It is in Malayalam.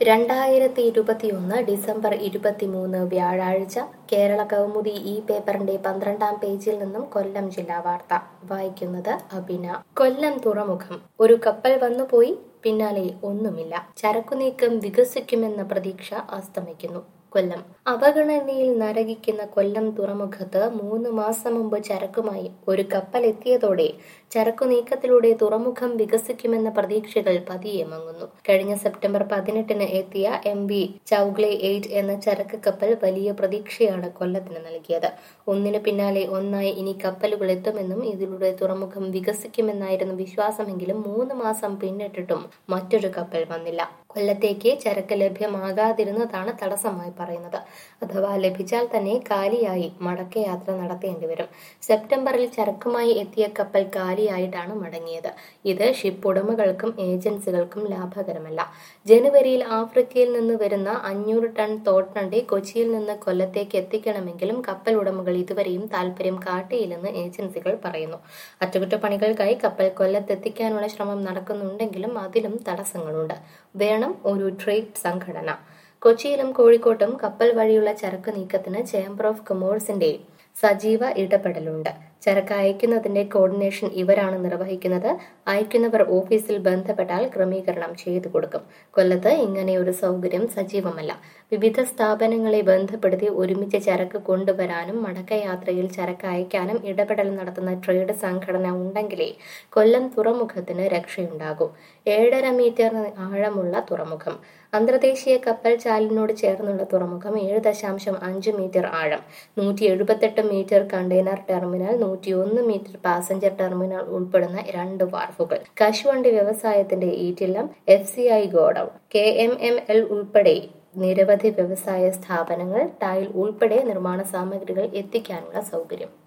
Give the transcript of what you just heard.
രണ്ടായിരത്തി ഇരുപത്തിയൊന്ന് ഡിസംബർ ഇരുപത്തിമൂന്ന് വ്യാഴാഴ്ച കേരള കൗമുദി ഈ പേപ്പറിന്റെ പന്ത്രണ്ടാം പേജിൽ നിന്നും കൊല്ലം ജില്ലാ വാർത്ത വായിക്കുന്നത് അബിന കൊല്ലം തുറമുഖം ഒരു കപ്പൽ വന്നുപോയി പിന്നാലെ ഒന്നുമില്ല ചരക്കുനീക്കം വികസിക്കുമെന്ന പ്രതീക്ഷ അസ്തമിക്കുന്നു കൊല്ലം അവഗണനയിൽ നരകിക്കുന്ന കൊല്ലം തുറമുഖത്ത് മൂന്ന് മാസം മുമ്പ് ചരക്കുമായി ഒരു കപ്പൽ എത്തിയതോടെ ചരക്കു നീക്കത്തിലൂടെ തുറമുഖം വികസിക്കുമെന്ന പ്രതീക്ഷകൾ പതിയെ മങ്ങുന്നു കഴിഞ്ഞ സെപ്റ്റംബർ പതിനെട്ടിന് എത്തിയ എം വി ചൌഗ്ലെ എയ്റ്റ് എന്ന ചരക്ക് കപ്പൽ വലിയ പ്രതീക്ഷയാണ് കൊല്ലത്തിന് നൽകിയത് ഒന്നിനു പിന്നാലെ ഒന്നായി ഇനി കപ്പലുകൾ എത്തുമെന്നും ഇതിലൂടെ തുറമുഖം വികസിക്കുമെന്നായിരുന്നു വിശ്വാസമെങ്കിലും മൂന്ന് മാസം പിന്നിട്ടിട്ടും മറ്റൊരു കപ്പൽ വന്നില്ല കൊല്ലത്തേക്ക് ചരക്ക് ലഭ്യമാകാതിരുന്നതാണ് തടസ്സമായി പറയുന്നത് അഥവാ ലഭിച്ചാൽ തന്നെ കാലിയായി മടക്കയാത്ര നടത്തേണ്ടി വരും സെപ്റ്റംബറിൽ ചരക്കുമായി എത്തിയ കപ്പൽ കാലിയായിട്ടാണ് മടങ്ങിയത് ഇത് ഷിപ്പ് ഉടമകൾക്കും ഏജൻസികൾക്കും ലാഭകരമല്ല ജനുവരിയിൽ ആഫ്രിക്കയിൽ നിന്ന് വരുന്ന അഞ്ഞൂറ് ടൺ തോട്ടണ്ടി കൊച്ചിയിൽ നിന്ന് കൊല്ലത്തേക്ക് എത്തിക്കണമെങ്കിലും കപ്പൽ ഉടമകൾ ഇതുവരെയും താൽപര്യം കാട്ടിയില്ലെന്ന് ഏജൻസികൾ പറയുന്നു അറ്റകുറ്റപ്പണികൾക്കായി കപ്പൽ കൊല്ലത്തെത്തിക്കാനുള്ള ശ്രമം നടക്കുന്നുണ്ടെങ്കിലും അതിലും തടസ്സങ്ങളുണ്ട് വേണം ഒരു ട്രേഡ് സംഘടന കൊച്ചിയിലും കോഴിക്കോട്ടും കപ്പൽ വഴിയുള്ള ചരക്ക് നീക്കത്തിന് ചേംബർ ഓഫ് കൊമേഴ്സിന്റെ സജീവ ഇടപെടലുണ്ട് ചരക്ക് അയക്കുന്നതിന്റെ കോർഡിനേഷൻ ഇവരാണ് നിർവഹിക്കുന്നത് അയക്കുന്നവർ ഓഫീസിൽ ബന്ധപ്പെട്ടാൽ ക്രമീകരണം ചെയ്തു കൊടുക്കും കൊല്ലത്ത് ഇങ്ങനെ ഒരു സൗകര്യം സജീവമല്ല വിവിധ സ്ഥാപനങ്ങളെ ബന്ധപ്പെടുത്തി ഒരുമിച്ച് ചരക്ക് കൊണ്ടുവരാനും മടക്കയാത്രയിൽ ചരക്ക് അയക്കാനും ഇടപെടൽ നടത്തുന്ന ട്രേഡ് സംഘടന ഉണ്ടെങ്കിലേ കൊല്ലം തുറമുഖത്തിന് രക്ഷയുണ്ടാകൂ ഏഴര മീറ്റർ ആഴമുള്ള തുറമുഖം അന്തർദേശീയ കപ്പൽ ചാലിനോട് ചേർന്നുള്ള തുറമുഖം ഏഴ് ദശാംശം അഞ്ച് മീറ്റർ ആഴം നൂറ്റി എഴുപത്തെട്ട് മീറ്റർ കണ്ടെയ്നർ ടെർമിനൽ നൂറ്റിയൊന്ന് മീറ്റർ പാസഞ്ചർ ടെർമിനൽ ഉൾപ്പെടുന്ന രണ്ട് വാർഫുകൾ കശുവണ്ടി വ്യവസായത്തിന്റെ ഈറ്റില്ലം F C I godown K M M L ഉൾപ്പെടെ നിരവധി വ്യവസായ സ്ഥാപനങ്ങൾ ടൈൽ ഉൾപ്പെടെ നിർമ്മാണ സാമഗ്രികൾ എത്തിക്കാനുള്ള സൗകര്യം